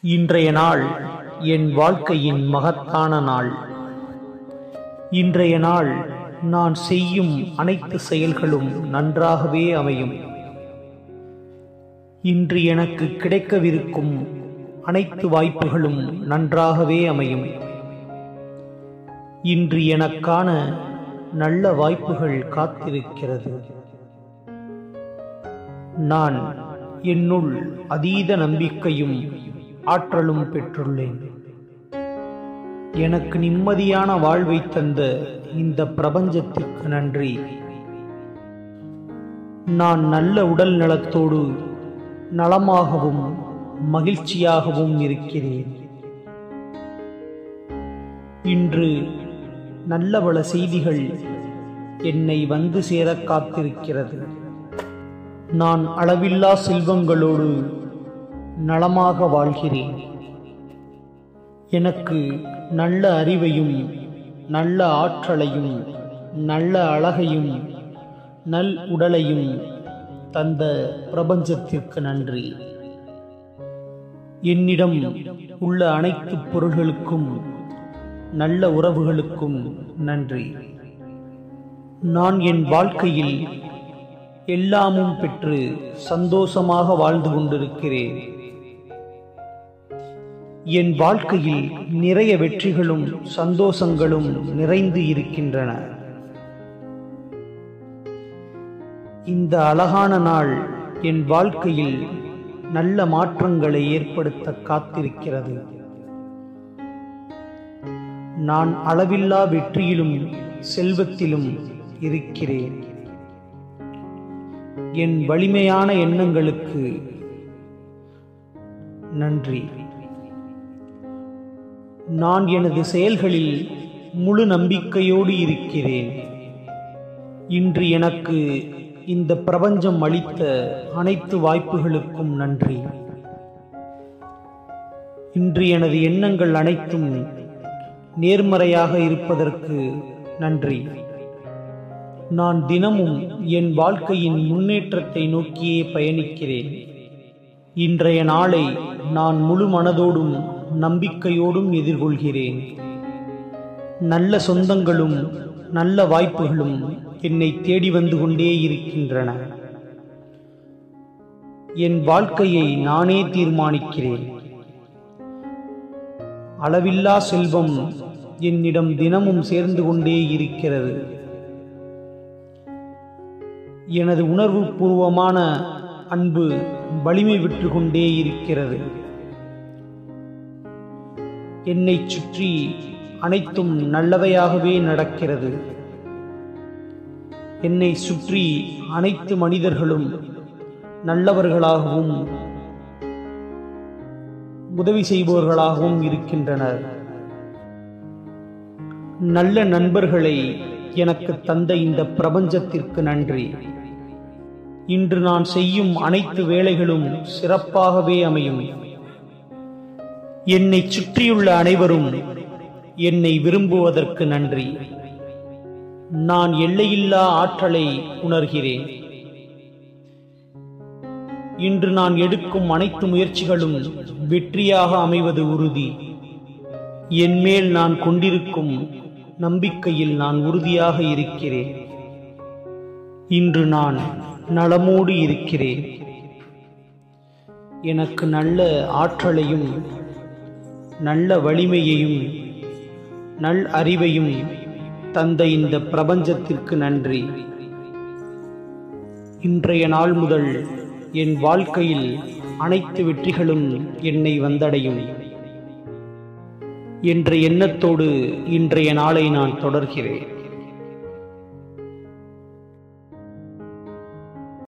இன்றைய நாள் என் வாழ்க்கையின் மகத்தான நாள் இன்றைய நாள் நான் செய்யும் அனைத்து செயல்களும் நன்றாகவே அமையும் இன்று எனக்கு கிடைக்கவிருக்கும் அனைத்து வாய்ப்புகளும் நன்றாகவே அமையும் இன்று எனக்கான நல்ல வாய்ப்புகள் காத்திருக்கிறது நான் என்னுள் அதீத நம்பிக்கையும் ஆற்றலும் பெற்றுள்ளேன் எனக்கு நிம்மதியான வாழ்வை தந்த இந்த பிரபஞ்சத்திற்கு நன்றி நான் நல்ல உடல் நலத்தோடு நலமாகவும் மகிழ்ச்சியாகவும் இருக்கிறேன் இன்று நல்ல பல செய்திகள் என்னை வந்து சேர காத்திருக்கிறது நான் அளவில்லா செல்வங்களோடு நலமாக வாழ்கிறேன் எனக்கு நல்ல அறிவையும் நல்ல ஆற்றலையும் நல்ல அழகையும் நல் உடலையும் தந்த பிரபஞ்சத்திற்கு நன்றி என்னிடம் உள்ள அனைத்து பொருள்களுக்கும் நல்ல உறவுகளுக்கும் நன்றி நான் என் வாழ்க்கையில் எல்லாமும் பெற்று சந்தோஷமாக வாழ்ந்து கொண்டிருக்கிறேன் என் வாழ்க்கையில் நிறைய வெற்றிகளும் சந்தோஷங்களும் நிறைந்து இருக்கின்றன இந்த அழகான நாள் என் வாழ்க்கையில் நல்ல மாற்றங்களை ஏற்படுத்த காத்திருக்கிறது நான் அளவில்லா வெற்றியிலும் செல்வத்திலும் இருக்கிறேன் என் வலிமையான எண்ணங்களுக்கு நன்றி நான் எனது செயல்களில் முழு நம்பிக்கையோடு இருக்கிறேன் இன்று எனக்கு இந்த பிரபஞ்சம் அளித்த அனைத்து வாய்ப்புகளுக்கும் நன்றி இன்று எனது எண்ணங்கள் அனைத்தும் நேர்மறையாக இருப்பதற்கு நன்றி நான் தினமும் என் வாழ்க்கையின் முன்னேற்றத்தை நோக்கியே பயணிக்கிறேன் இன்றைய நாளை நான் முழு மனதோடும் நம்பிக்கையோடும் எதிர்கொள்கிறேன் நல்ல சொந்தங்களும் நல்ல வாய்ப்புகளும் என்னை தேடி வந்து கொண்டே இருக்கின்றன என் வாழ்க்கையை நானே தீர்மானிக்கிறேன் அளவில்லா செல்வம் என்னிடம் தினமும் சேர்ந்து கொண்டே இருக்கிறது எனது உணர்வு பூர்வமான அன்பு வலிமை விற்று கொண்டே இருக்கிறது என்னை சுற்றி அனைத்தும் நல்லவையாகவே நடக்கிறது என்னை சுற்றி அனைத்து மனிதர்களும் நல்லவர்களாகவும் உதவி செய்பவர்களாகவும் இருக்கின்றனர் நல்ல நண்பர்களை எனக்கு தந்த இந்த பிரபஞ்சத்திற்கு நன்றி இன்று நான் செய்யும் அனைத்து வேலைகளும் சிறப்பாகவே அமையும் என்னை சுற்றியுள்ள அனைவரும் என்னை விரும்புவதற்கு நன்றி நான் எல்லையில்லா ஆற்றலை உணர்கிறேன் இன்று நான் எடுக்கும் அனைத்து முயற்சிகளும் வெற்றியாக அமைவது உறுதி என் மேல் நான் கொண்டிருக்கும் நம்பிக்கையில் நான் உறுதியாக இருக்கிறேன் இன்று நான் நலமோடு இருக்கிறேன் எனக்கு நல்ல ஆற்றலையும் நல்ல வலிமையையும் நல் அறிவையும் தந்த இந்த பிரபஞ்சத்திற்கு நன்றி இன்றைய நாள் முதல் என் வாழ்க்கையில் அனைத்து வெற்றிகளும் என்னை வந்தடையும் என்ற எண்ணத்தோடு இன்றைய நாளை நான் தொடர்கிறேன்